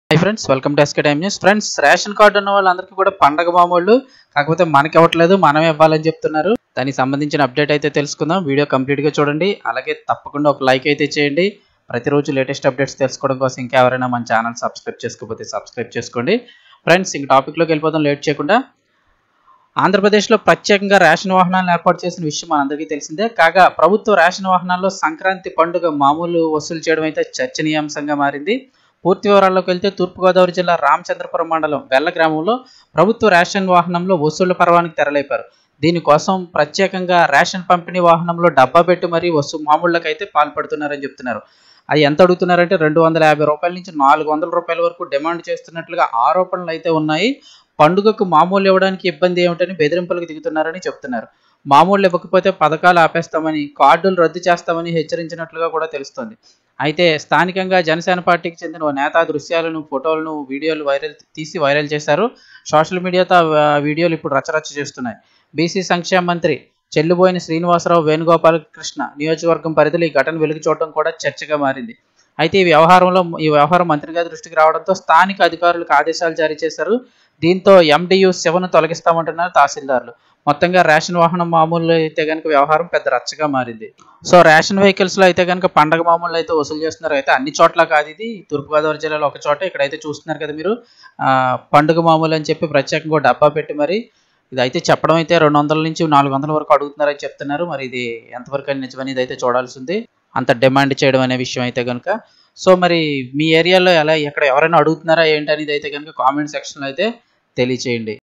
hi friends welcome to SK time news friends ration card ఉన్న వాళ్ళందరికీ కూడా పండగ మామూళ్ళు కాకపోతే మనకి ఇవ్వట్లేదు మనమే ఇవ్వాలని చెప్తున్నారు దానికి సంబంధించిన అప్డేట్ అయితే తెలుసుకుందాం వీడియో కంప్లీట్గా చూడండి అలాగే తప్పకుండా ఒక లైక్ అయితే చేయండి ప్రతిరోజు లేటెస్ట్ అప్డేట్స్ తెలుసుకోవడం కోసం ఇంకా ఎవరైనా మన ఛానల్ సబ్స్క్రైబ్ చేసుకోకపోతే సబ్స్క్రైబ్ చేసుకోండి ఫ్రెండ్స్ ఇంక టాపిక్లోకి వెళ్ళిపోదాం లేట్ చేయకుండా ఆంధ్రప్రదేశ్లో ప్రత్యేకంగా రేషన్ వాహనాలను ఏర్పాటు చేసిన విషయం మనందరికీ తెలిసిందే కాగా ప్రభుత్వ రేషన్ వాహనాల్లో సంక్రాంతి పండుగ మామూలు వసూలు చేయడం అయితే చర్చనీయాంశంగా మారింది పూర్తి వివరాల్లోకి వెళ్తే తూర్పుగోదావరి జిల్లా రామచంద్రపురం మండలం వెల్ల గ్రామంలో ప్రభుత్వ రేషన్ వాహనంలో వసూళ్ల పర్వానికి తెరలేపారు దీనికోసం ప్రత్యేకంగా రేషన్ పంపిణీ వాహనంలో డబ్బా పెట్టి మరీ వస్తు మామూళ్ళకైతే పాల్పడుతున్నారని చెప్తున్నారు అది ఎంత అడుగుతున్నారంటే రెండు వందల యాభై రూపాయల నుంచి నాలుగు వందల రూపాయల వరకు డిమాండ్ చేస్తున్నట్లుగా ఆరోపణలు అయితే ఉన్నాయి పండుగకు మామూలు ఇవ్వడానికి ఇబ్బంది ఏమిటని బెదిరింపులకు దిగుతున్నారని చెప్తున్నారు మామూలు ఇవ్వకపోతే పథకాలు ఆపేస్తామని కార్డులు రద్దు చేస్తామని హెచ్చరించినట్లుగా కూడా తెలుస్తోంది అయితే స్థానికంగా జనసేన పార్టీకి చెందిన ఓ నేత దృశ్యాలను ఫోటోలను వీడియోలు వైరల్ తీసి వైరల్ చేశారు సోషల్ మీడియాతో ఆ వీడియోలు ఇప్పుడు రచరచ చేస్తున్నాయి బీసీ సంక్షేమ మంత్రి చెల్లుబోయిన శ్రీనివాసరావు వేణుగోపాలకృష్ణ నియోజకవర్గం పరిధిలో ఈ ఘటన వెలుగు చూడడం కూడా చర్చగా మారింది అయితే ఈ వ్యవహారంలో ఈ వ్యవహారం మంత్రి గారి దృష్టికి రావడంతో స్థానిక అధికారులకు ఆదేశాలు జారీ చేశారు దీంతో ఎండియు శివను తొలగిస్తామంటున్నారు తహసీల్దార్లు మొత్తంగా రేషన్ వాహనం మామూలు అయితే కనుక వ్యవహారం పెద్ద రచ్చగా మారింది సో రేషన్ వెహికల్స్లో అయితే కనుక పండగ మామూలు అయితే వసూలు చేస్తున్నారు అయితే అన్ని చోట్ల కాదు ఇది తూర్పుగోదావరి జిల్లాలో ఒక చోట ఇక్కడైతే చూస్తున్నారు కదా మీరు ఆ, పండుగ మామూలు అని చెప్పి ప్రత్యేకంగా ఒక డబ్బా పెట్టి మరి ఇది అయితే చెప్పడం అయితే రెండు వందల నుంచి నాలుగు వందల వరకు అడుగుతున్నారని చెప్తున్నారు మరి ఇది ఎంతవరకు అని నిజమనేది అయితే చూడాల్సి ఉంది అంత డిమాండ్ చేయడం అనే విషయం అయితే కనుక సో మరి మీ ఏరియాలో ఎలా ఎక్కడ ఎవరైనా అడుగుతున్నారా ఏంటి అనేది అయితే కనుక కామెంట్ సెక్షన్లో అయితే తెలియచేయండి